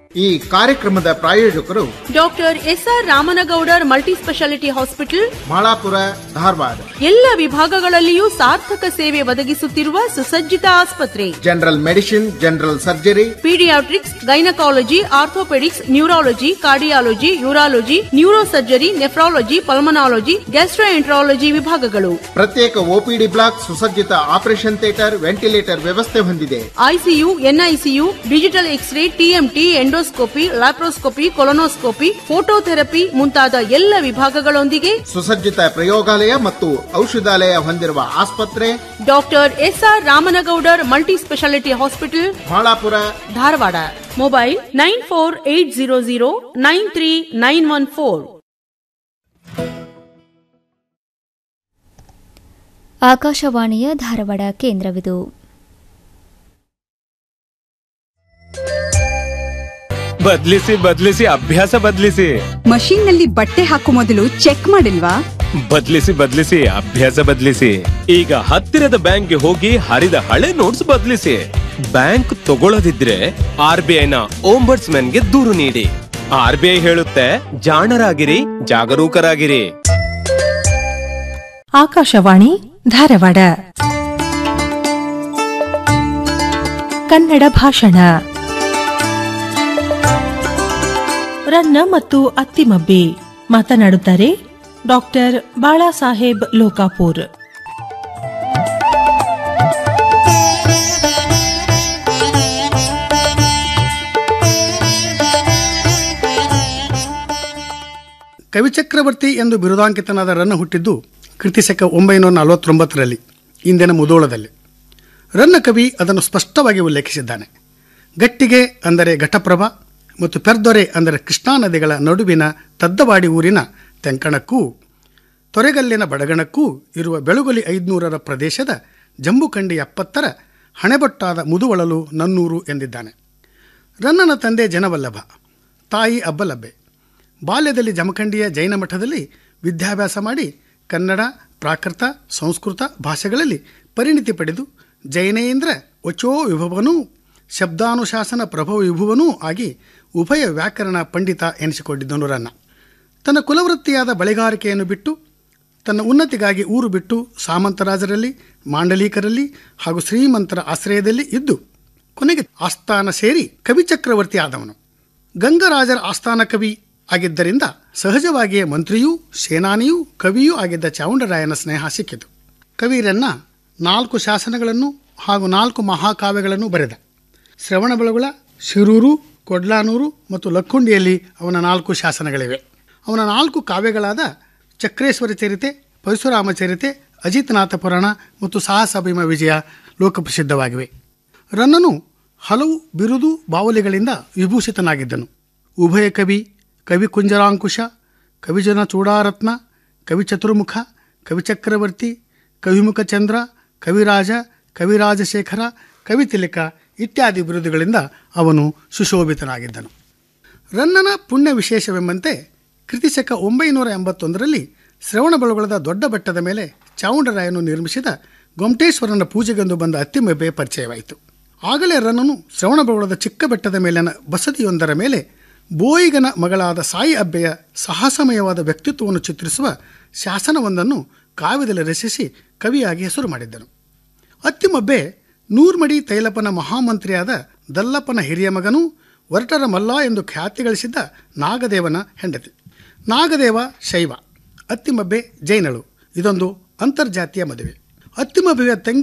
ಈ ಕಾರ್ಯಕ್ರಮದ ಪ್ರಾಯೋಜಕರು doctor SR Ramanagoudar multi speciality hospital Malapura Dharwad ಎಲ್ಲ ವಿಭಾಗಗಳಲ್ಲಿಯೂ ಸಾರ್ಥಕ ಸೇವೆ ಒದಗಿಸುತ್ತಿರುವ ಸುಸಜ್ಜಿತ ಆಸ್ಪತ್ರೆ general medicine general surgery paediatrics gynaecology orthopaedics neurology cardiology urology neuro surgery nephrology pulmonology gastroenterology ವಿಭಾಗಗಳು ಪ್ರತ್ಯೇಕ ಒಪಿಡಿ ಬ್ಲಾಕ್ ಸುಸಜ್ಜಿತ ಆಪರೇಷನ್ ಥಿಯೇಟರ್ ವೆಂಟಿಲೇಟರ್ ವ್ಯವಸ್ಥೆ ಹೊಂದಿದೆ ICU NICU digital X ray TMT endoscopy laparoscopy colonoscopy phototherapy ಮುಂತಾದ ಎಲ್ಲ ವಿಭಾಗಗಳೊಂದಿಗೆ ಸುಸಜ್ಜಿತ ಪ್ರಯೋಗಾಲಯ ಮತ್ತು ಔಷಧಾಲಯ ಹೊಂದಿರುವ ಆಸ್ಪತ್ರೆ doctor SR Ramanagoudar multi speciality hospital Malapura Dharwad mobile nine four eight zero zero nine three nine one four ಆಕಾಶವಾಣಿಯ ಧಾರವಾಡ ಕೇಂದ್ರವಿದು ಬದ್ಲಿಸಿ ಬದ್ಲಿಸಿ ಅಭ್ಯಾಸ ಬದ್ಲಿಸಿ ಮಷೀನ್ ನಲ್ಲಿ ಬಟ್ಟೆ ಹಾಕೋ ಮೊದಲು ಚೆಕ್ ಮಾಡಿಲ್ವಾ ಬದ್ಲಿಸಿ ಬದ್ಲಿಸಿ ಅಭ್ಯಾಸ ಬದ್ಲಿಸಿ ಈಗ ಹತ್ತಿರದ ಬ್ಯಾಂಕ್ಗೆ ಹೋಗಿ ಹರಿದ ಹಳೆ ನೋಟ್ಸ್ ಬದ್ಲಿಸಿ ಬ್ಯಾಂಕ್ ತಗೊಳ್ಳದಿದ್ರೆ ಆರ್ ಬಿ ಐನ ಗೆ ದೂರು ನೀಡಿ ಆರ್ ಬಿ ಐ ಹೇಳುತ್ತೆ ಜಾಣರಾಗಿರಿ ಜಾಗರೂಕರಾಗಿರಿ ಆಕಾಶವಾಣಿ ಧಾರವಾಡ ಕನ್ನಡ ಭಾಷಣ ರನ್ನ ಮತ್ತು ಅತ್ತಿಮಬ್ಬಿ ಮಾತನಾಡುತ್ತಾರೆ ಡಾಕ್ಟರ್ ಬಾಳಾಸಾಹೇಬ್ ಲೋಕಾಪುರ್ ಕವಿಚಕ್ರವರ್ತಿ ಎಂದು ಬಿರುದಾಂಕಿತನಾದ ರನ್ನ ಹುಟ್ಟಿದ್ದು ಕೃತಿಶಕ ಒಂಬೈನೂರ ನಲವತ್ತೊಂಬತ್ತರಲ್ಲಿ ಇಂದಿನ ಮುದೋಳದಲ್ಲಿ ರನ್ನ ಕವಿ ಅದನ್ನು ಸ್ಪಷ್ಟವಾಗಿ ಉಲ್ಲೇಖಿಸಿದ್ದಾನೆ ಗಟ್ಟಿಗೆ ಅಂದರೆ ಘಟಪ್ರಭ ಮತ್ತು ಪೆರ್ದೊರೆ ಅಂದರೆ ಕೃಷ್ಣಾ ನದಿಗಳ ನಡುವಿನ ತದ್ದವಾಡಿ ಊರಿನ ತೆಂಕಣಕ್ಕೂ ತೊರೆಗಲ್ಲಿನ ಬಡಗಣಕ್ಕೂ ಇರುವ ಬೆಳುಗೊಲಿ ಐದುನೂರರ ಪ್ರದೇಶದ ಜಂಬುಕಂಡಿ ಎಪ್ಪತ್ತರ ಹಣೆಬಟ್ಟಾದ ಮುದುವಳಲು ನನ್ನೂರು ಎಂದಿದ್ದಾನೆ ರನ್ನನ ತಂದೆ ಜನವಲ್ಲಭ ತಾಯಿ ಅಬ್ಬಲಬ್ಬೆ ಬಾಲ್ಯದಲ್ಲಿ ಜಮಖಂಡಿಯ ಜೈನ ಮಠದಲ್ಲಿ ವಿದ್ಯಾಭ್ಯಾಸ ಮಾಡಿ ಕನ್ನಡ ಪ್ರಾಕೃತ ಸಂಸ್ಕೃತ ಭಾಷೆಗಳಲ್ಲಿ ಪರಿಣಿತಿ ಪಡೆದು ಜೈನೇಂದ್ರ ವಚೋ ವಿಭವನೂ ಶಬ್ದಾನುಶಾಸನ ಪ್ರಭವ ವಿಭುವನೂ ಆಗಿ ಉಭಯ ವ್ಯಾಕರಣ ಪಂಡಿತ ಎನಿಸಿಕೊಂಡಿದ್ದನು ರನ್ನ ತನ್ನ ಕುಲವೃತ್ತಿಯಾದ ಬಳೆಗಾರಿಕೆಯನ್ನು ಬಿಟ್ಟು ತನ್ನ ಉನ್ನತಿಗಾಗಿ ಊರು ಬಿಟ್ಟು ಸಾಮಂತರಾಜರಲ್ಲಿ ಮಾಂಡಲೀಕರಲ್ಲಿ ಹಾಗೂ ಶ್ರೀಮಂತರ ಆಶ್ರಯದಲ್ಲಿ ಇದ್ದು ಕೊನೆಗೆ ಆಸ್ಥಾನ ಸೇರಿ ಕವಿಚಕ್ರವರ್ತಿ ಆದವನು ಗಂಗರಾಜರ ಆಸ್ಥಾನ ಕವಿ ಆಗಿದ್ದರಿಂದ ಸಹಜವಾಗಿಯೇ ಮಂತ್ರಿಯೂ ಸೇನಾನಿಯೂ ಕವಿಯೂ ಆಗಿದ್ದ ಚಾವುಂಡರಾಯನ ಸ್ನೇಹ ಸಿಕ್ಕಿತು ಕವಿರನ್ನ ನಾಲ್ಕು ಶಾಸನಗಳನ್ನು ಹಾಗೂ ನಾಲ್ಕು ಮಹಾಕಾವ್ಯಗಳನ್ನು ಬರೆದ ಶ್ರವಣಬೆಳಗೊಳ ಶಿರೂರು ಕೊಡ್ಲಾನೂರು ಮತ್ತು ಲಕ್ಕುಂಡಿಯಲ್ಲಿ ಅವನ ನಾಲ್ಕು ಶಾಸನಗಳಿವೆ ಅವನ ನಾಲ್ಕು ಕಾವ್ಯಗಳಾದ ಚಕ್ರೇಶ್ವರ ಚರಿತೆ ಪರಶುರಾಮ ಚರಿತೆ ಅಜಿತನಾಥ ಪುರಾಣ ಮತ್ತು ಸಾಹಸಾಭಿಮ ವಿಜಯ ಲೋಕಪ್ರಸಿದ್ಧವಾಗಿವೆ ರನ್ನನು ಹಲವು ಬಿರುದು ಬಾವಲಿಗಳಿಂದ ವಿಭೂಷಿತನಾಗಿದ್ದನು ಉಭಯ ಕವಿ ಕವಿ ಕುಂಜರಾಂಕುಶ ಕವಿಜನ ಚೂಡಾರತ್ನ ಕವಿ ಚತುರ್ಮುಖ ಕವಿಚಕ್ರವರ್ತಿ ಕವಿಮುಖ ಚಂದ್ರ ಕವಿರಾಜ ಕವಿರಾಜಶೇಖರ ಕವಿತಿಲಕ ಇತ್ಯಾದಿ ಬಿರುದುಗಳಿಂದ ಅವನು ಸುಶೋಭಿತನಾಗಿದ್ದನು ರನ್ನನ ಪುಣ್ಯ ವಿಶೇಷವೆಂಬಂತೆ ಕೃತಿಶಕ ಒಂಬೈನೂರ ಎಂಬತ್ತೊಂದರಲ್ಲಿ ಶ್ರವಣಬೆಳಗೊಳದ ದೊಡ್ಡ ಬೆಟ್ಟದ ಮೇಲೆ ಚಾವುಂಡರಾಯನು ನಿರ್ಮಿಸಿದ ಗೊಮಟೇಶ್ವರನ ಪೂಜೆಗೆಂದು ಬಂದ ಅತ್ತಿಮೆಬ್ಬೆ ಪರಿಚಯವಾಯಿತು ಆಗಲೇ ರನ್ನನು ಶ್ರವಣಬೆಳಗೊಳದ ಚಿಕ್ಕ ಬೆಟ್ಟದ ಮೇಲಿನ ಬಸದಿಯೊಂದರ ಮೇಲೆ ಬೋಯಿಗನ ಮಗಳಾದ ಸಾಯಿ ಅಬ್ಬೆಯ ಸಾಹಸಮಯವಾದ ವ್ಯಕ್ತಿತ್ವವನ್ನು ಚಿತ್ರಿಸುವ ಶಾಸನವೊಂದನ್ನು ಕಾವ್ಯದಲ್ಲಿ ರಚಿಸಿ ಕವಿಯಾಗಿ ಹೆಸರು ಮಾಡಿದ್ದನು ಅತ್ತಿಮಬ್ಬೆ ನೂರ್ಮಡಿ ತೈಲಪ್ಪನ ಮಹಾಮಂತ್ರಿಯಾದ ದಲ್ಲಪ್ಪನ ಹಿರಿಯ ಮಗನೂ ವರಟರ ಮಲ್ಲ ಎಂದು ಖ್ಯಾತಿ ಗಳಿಸಿದ್ದ ನಾಗದೇವನ ಹೆಂಡತಿ ನಾಗದೇವ ಶೈವ ಅತ್ತಿಮಬ್ಬೆ ಜೈನಳು ಇದೊಂದು ಅಂತರ್ಜಾತೀಯ ಮದುವೆ ಅತ್ತಿಮಬ್ಬೆಯ ತಂಗಿ